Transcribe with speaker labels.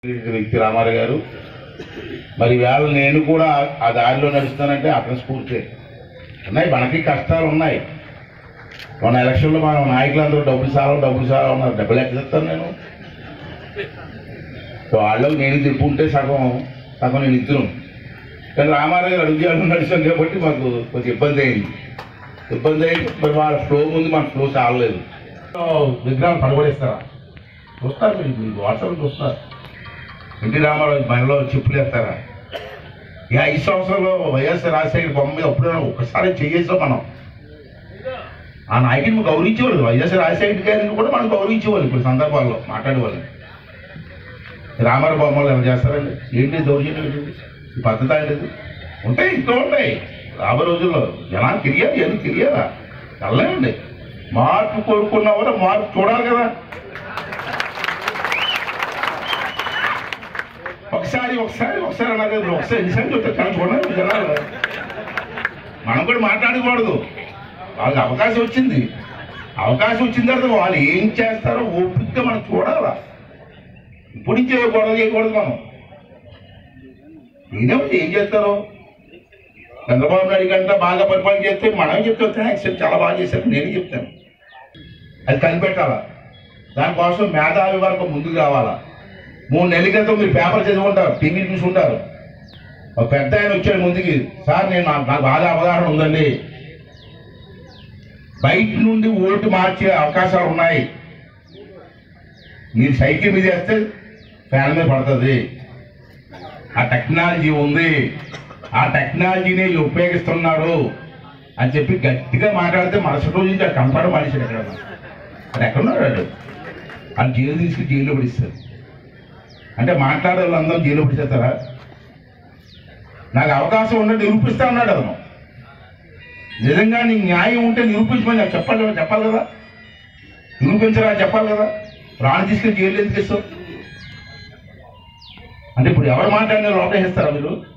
Speaker 1: వ్యక్తి రామారావు గారు మరి వేళ నేను కూడా ఆ దారిలో నడుస్తానంటే అతని స్ఫూర్తి ఉన్నాయి మనకి కష్టాలు ఉన్నాయి మన ఎలక్షన్లో మన నాయకులందరూ డబ్బులు సాలం డబ్బులు సాలం ఉన్నారు డబ్బులు ఎక్కడ ఇస్తాను నేను వాళ్ళకు నేను తిప్పుంటే సగం సగం నేను ఇద్దరు కానీ రామారావు గారు అడుగు చేయాలని నడిచాం కాబట్టి మాకు కొంచెం ఇబ్బంది అయింది ఇబ్బంది అయింది మరి వాళ్ళ ఫ్లో ముందు మన ఫ్లో చాలలేదు విగ్రహాలు పడగొడేస్తారా చూస్తారు మీరు మీరు వాట్సాప్ చూస్తారు ఎన్టీ రామారావు మనలో చెప్పులు వేస్తారా ఈ ఐదు సంవత్సరాల్లో వైఎస్ఆర్ రాజశేఖర బొమ్మ మీద ఎప్పుడైనా ఒక్కసారి చేయేసాం మనం ఆ నాయకుడిని గౌరవించేవాళ్ళు వైఎస్ఆర్ రాజశేఖర గారిని కూడా మనం గౌరవించేవాళ్ళు ఇప్పుడు సందర్భాల్లో మాట్లాడేవాళ్ళు రామారావు బొమ్మలు ఎవరు చేస్తారండి ఏంటి దౌర్జన్యం ఏంటి ఈ పద్ధతి అనేది ఉంటాయి ఇంకా ఉంటాయి రాబోయే రోజుల్లో జనాలు తిరిగారు ఎందుకు తిరిగారా వెళ్ళండి మార్పు కోరుకున్న కూడా మార్పు చూడాలి కదా ఒకసారి ఒకసారి ఒకసారి అలాగే ఒకసారి ఎన్నిసార్లు చెప్తే చాలా చూడండి జనాలు మనం కూడా మాట్లాడకూడదు వాళ్ళకి అవకాశం వచ్చింది అవకాశం వచ్చిన తర్వాత వాళ్ళు ఏం చేస్తారో ఓపికగా మనం చూడాలా ఇప్పుడు నుంచి గొడవ చేయకూడదు మనం నేనేమిటి ఏం చేస్తారు చంద్రబాబు నాయుడు కంటే బాగా పరిపాలన చేస్తే మనం చెప్తాం థ్యాంక్స్ చాలా బాగా చేశారు నేను చెప్తాను అది కనిపెట్టాలా దానికోసం మేధావి వరకు ముందుకు కావాలా మూడు నెలల క్రితం మీరు పేపర్ చదువుకుంటారు టీవీ చూసుకుంటారు ఒక పెద్ద ఆయన వచ్చాడు ముందుకి సార్ నేను నాకు నాకు బాగా అవగాహన ఉందండి బయట నుండి ఓటు మార్చే అవకాశాలు ఉన్నాయి మీరు సైకిల్ మీద వేస్తే ఫ్యాన్ మీద పడుతుంది ఆ టెక్నాలజీ ఉంది ఆ టెక్నాలజీని వీళ్ళు ఉపయోగిస్తున్నారు అని చెప్పి గట్టిగా మాట్లాడితే మరుసటి రోజు నుంచి కంపడ మనిషి ఎక్కడ అది ఎక్కడున్నాడు వాడు అని జైలు తీసుకుని జైల్లో పడిస్తారు అంటే మాట్లాడే వాళ్ళందరూ జైల్లో పడిచేస్తారా నాకు అవకాశం ఉంటే నిరూపిస్తా అన్నాడు అతను నిజంగా నీకు న్యాయం ఉంటే నిరూపించమని నాకు చెప్పాలి కదా చెప్పాలి కదా నిరూపించరా చెప్పాలి కదా ప్రాణం తీసుకుని జైలు ఎందుకు ఇస్తావు అంటే ఇప్పుడు ఎవరు మాట్లాడినా లోపల వేస్తారా మీరు